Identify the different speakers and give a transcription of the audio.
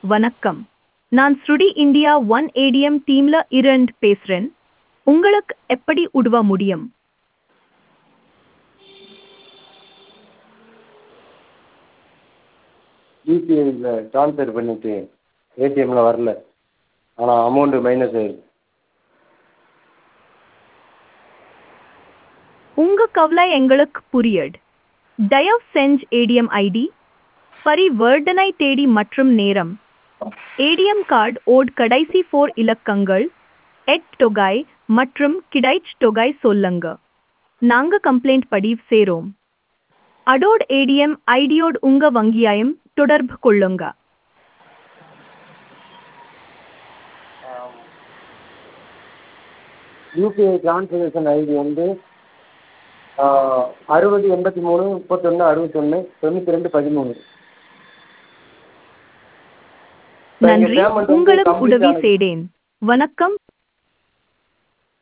Speaker 1: வணக்கம் நான் ஸ்ருடி இந்தியா ஒன் ஏடிஎம் டீம்ல இருந்து பேசுறேன் உங்களுக்கு எப்படி உதவ முடியும்
Speaker 2: யூபிஐயில் ட்ரான்ஸ்ஃபர் பண்ணிவிட்டு ஏடிஎம்மில் வரல ஆனால் அமௌண்ட்டு மைனஸ் ஆயிருக்கு
Speaker 1: உங்க கவலை எங்களுக்கு புரியுது தயவு செஞ்சு ஏடிஎம் ஐடி பரிவர்த்தனை தேதி மற்றும் நேரம் ஏடிஎம் கார்டு ஓட் கடைசி ஃபோர் இலக்கங்கள் எட் தொகை மற்றும் கிடைச் தொகை சொல்லுங்க நாங்க கம்ப்ளைண்ட் பதிவு செய்றோம் அடோட் ஏடிஎம் ஐடியோடு உங்க வங்கியாயம் தொடர்பு கொள்ளுங்க
Speaker 2: யூபிஐ ட்ரான்ஸ்ஃபர்மேஷன் ஐடி வந்து அறுபது எண்பத்தி மூணு முப்பத்தொன்று அறுபத்தொன்று தொண்ணூற்றி ரெண்டு பதிமூணு
Speaker 1: நன்றி உங்களுக்கு உதவி செய்தேன் வணக்கம்